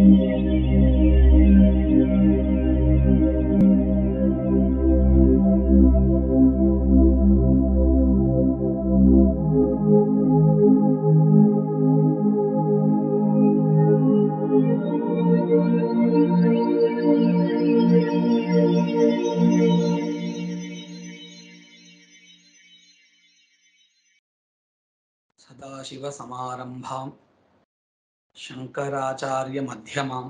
सदाशिवसमारम्भां शङ्कराचार्यमध्यमाम्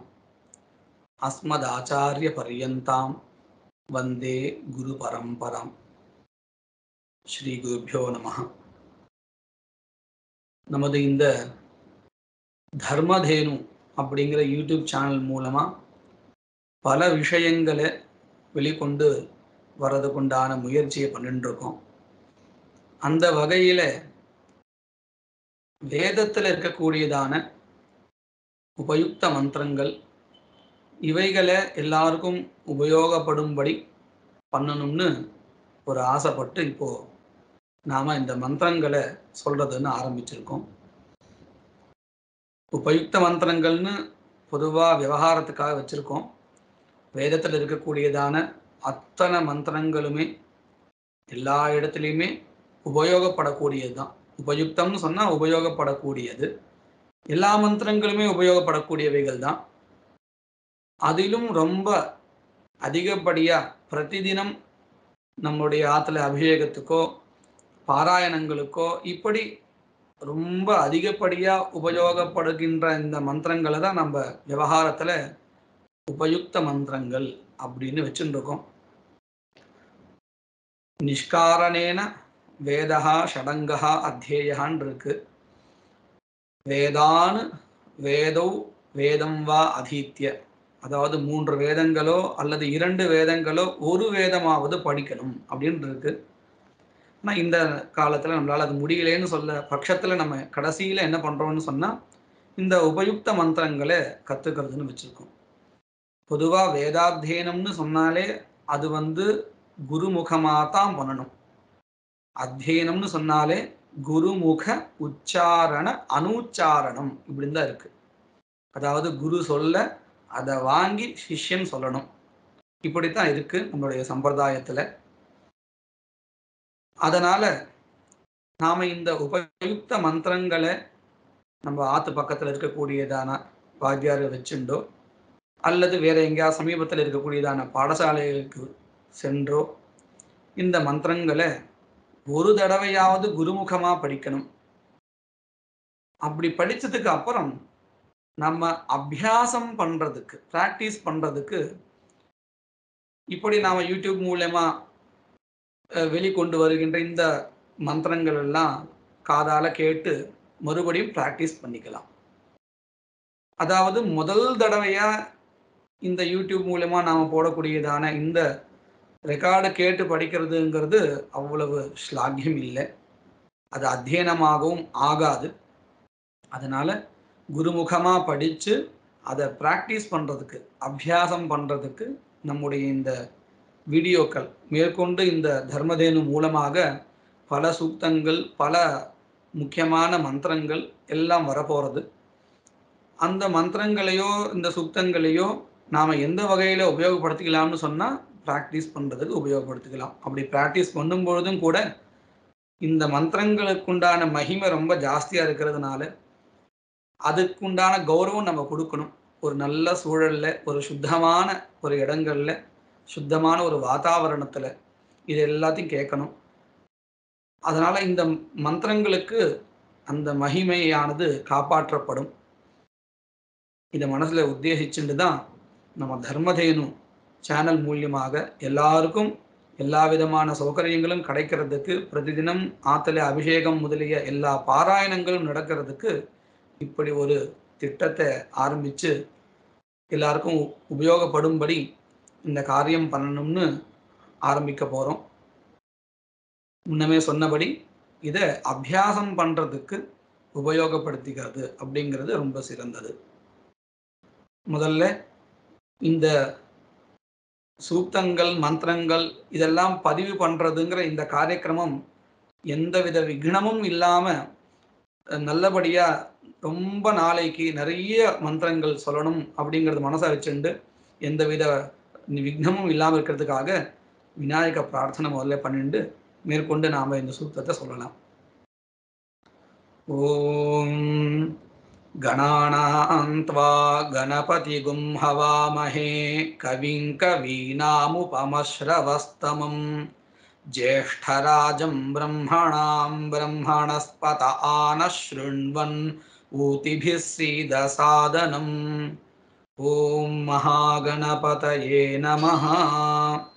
अस्मदाचार्यपर्यन्तां वन्दे गुरुपरम्परां ஸ்ரீகுருப்பியோ நம நமது இந்த தர்மதேனு அப்படிங்கிற யூடியூப் சேனல் மூலமாக பல விஷயங்களை வெளிக்கொண்டு வர்றதுக்குண்டான முயற்சியை பண்ணிட்டு இருக்கோம் அந்த வகையில் வேதத்தில் இருக்கக்கூடியதான உபயுக்த மந்திரங்கள் இவைகளை எல்லாருக்கும் உபயோகப்படும்படி பண்ணணும்னு ஒரு ஆசைப்பட்டு இப்போ நாம இந்த மந்திரங்களை சொல்றதுன்னு ஆரம்பிச்சிருக்கோம் உபயுக்த மந்திரங்கள்னு பொதுவாக விவகாரத்துக்காக வச்சிருக்கோம் வேதத்தில் இருக்கக்கூடியதான அத்தனை மந்திரங்களுமே எல்லா இடத்துலையுமே உபயோகப்படக்கூடியது தான் உபயுக்தம்னு சொன்னால் உபயோகப்படக்கூடியது எல்லா மந்திரங்களுமே உபயோகப்படக்கூடியவைகள் தான் அதிலும் ரொம்ப அதிகப்படியாக பிரதிதினம் நம்முடைய ஆற்றுல அபிஷேகத்துக்கோ பாராயணங்களுக்கோ இப்படி ரொம்ப அதிகப்படியாக உபயோகப்படுகின்ற இந்த மந்திரங்களை தான் நம்ம விவகாரத்தில் உபயுக்த மந்திரங்கள் அப்படின்னு வச்சுருக்கோம் நிஷ்காரணேன வேதா ஷடங்கா அத்தியேயான் இருக்கு வேதான் வேதௌ வேதம் வா அதீத்திய அதாவது மூன்று வேதங்களோ அல்லது இரண்டு வேதங்களோ ஒரு வேதமாவது படிக்கணும் அப்படின்னு இருக்கு ஆனால் இந்த காலத்தில் நம்மளால் அது முடியலேன்னு சொல்ல பட்சத்தில் நம்ம கடைசியில் என்ன பண்ணுறோம்னு சொன்னால் இந்த உபயுக்த மந்திரங்களை கற்றுக்கிறதுன்னு வச்சுருக்கோம் பொதுவாக வேதாத்தியனம்னு சொன்னாலே அது வந்து குருமுகமாக தான் பண்ணணும் அத்தியனம்னு சொன்னாலே குருமுக உச்சாரண அனுச்சாரணம் இப்படின்னு தான் இருக்கு அதாவது குரு சொல்ல அதை வாங்கி சிஷ்யன் சொல்லணும் இப்படித்தான் இருக்கு நம்மளுடைய சம்பிரதாயத்துல அதனால நாம இந்த உபயுக்த மந்திரங்களை நம்ம ஆத்து பக்கத்துல இருக்கக்கூடியதான வாத்தியாரை வச்சுண்டோ அல்லது வேற எங்கேயாவது சமீபத்தில் இருக்கக்கூடியதான பாடசாலைகளுக்கு சென்றோ இந்த மந்திரங்களை ஒரு தடவையாவது குருமுகமா படிக்கணும் அப்படி படிச்சதுக்கு அப்புறம் நம்ம அபியாசம் பண்றதுக்கு ப்ராக்டிஸ் பண்றதுக்கு இப்படி நாம யூடியூப் மூலயமா வெளிக்கொண்டு வருகின்ற இந்த மந்திரங்கள் எல்லாம் காதால கேட்டு மறுபடியும் ப்ராக்டிஸ் பண்ணிக்கலாம் அதாவது முதல் தடவையா இந்த யூடியூப் மூலமா நாம போடக்கூடியதான இந்த ரெக்கார்டை கேட்டு படிக்கிறதுங்கிறது அவ்வளவு ஸ்லாகியம் இல்லை அது அத்தியனமாகவும் ஆகாது அதனால குருமுகமாக படித்து அதை ப்ராக்டிஸ் பண்ணுறதுக்கு அபியாசம் பண்ணுறதுக்கு நம்முடைய இந்த வீடியோக்கள் மேற்கொண்டு இந்த தர்மதேனு மூலமாக பல சூக்தங்கள் பல முக்கியமான மந்திரங்கள் எல்லாம் வரப்போகிறது அந்த மந்திரங்களையோ இந்த சூக்தங்களையோ நாம் எந்த வகையில் உபயோகப்படுத்திக்கலாம்னு சொன்னால் ப்ராக்டிஸ் பண்ணுறதுக்கு உபயோகப்படுத்திக்கலாம் அப்படி ப்ராக்டிஸ் பண்ணும் பொழுதும் கூட இந்த மந்திரங்களுக்குண்டான மகிமை ரொம்ப ஜாஸ்தியாக இருக்கிறதுனால அதுக்குண்டான கௌரவம் நம்ம கொடுக்கணும் ஒரு நல்ல சூழல்ல ஒரு சுத்தமான ஒரு இடங்கள்ல சுத்தமான ஒரு வாதாவரணத்துல இது எல்லாத்தையும் கேட்கணும் அதனால இந்த மந்திரங்களுக்கு அந்த மகிமையானது காப்பாற்றப்படும் இதை மனசுல உத்தேசிச்சுட்டு தான் நம்ம தர்மதேனு சேனல் மூலியமாக எல்லாருக்கும் எல்லா விதமான சௌகரியங்களும் கிடைக்கிறதுக்கு பிரதிதினம் ஆத்தல அபிஷேகம் முதலிய எல்லா பாராயணங்களும் நடக்கிறதுக்கு இப்படி ஒரு திட்டத்தை ஆரம்பித்து எல்லாருக்கும் உபயோகப்படும்படி இந்த காரியம் பண்ணணும்னு ஆரம்பிக்க போகிறோம் முன்னமே சொன்னபடி இதை அபியாசம் பண்ணுறதுக்கு உபயோகப்படுத்திக்கிறது அப்படிங்கிறது ரொம்ப சிறந்தது முதல்ல இந்த சூக்தங்கள் மந்திரங்கள் இதெல்லாம் பதிவு பண்ணுறதுங்கிற இந்த காரியக்கிரமம் எந்தவித விக்னமும் இல்லாமல் நல்லபடியா ரொம்ப நாளைக்கு நிறைய மந்திரங்கள் சொல்லணும் அப்படிங்கிறது மனசை வச்சுண்டு எந்தவித விக்னமும் இல்லாமல் இருக்கிறதுக்காக விநாயக பிரார்த்தனை முதல்ல பண்ணிட்டு மேற்கொண்டு நாம இந்த சூத்திரத்தை சொல்லலாம் ஓம் गणानान्त्वा गणपतिगुं हवामहे कविं कवीनामुपमश्रवस्तमं ज्येष्ठराजं ब्रह्मणां ब्रह्मणस्पत आनः शृण्वन् ऊतिभिः सीदसादनम् ॐ महागणपतये नमः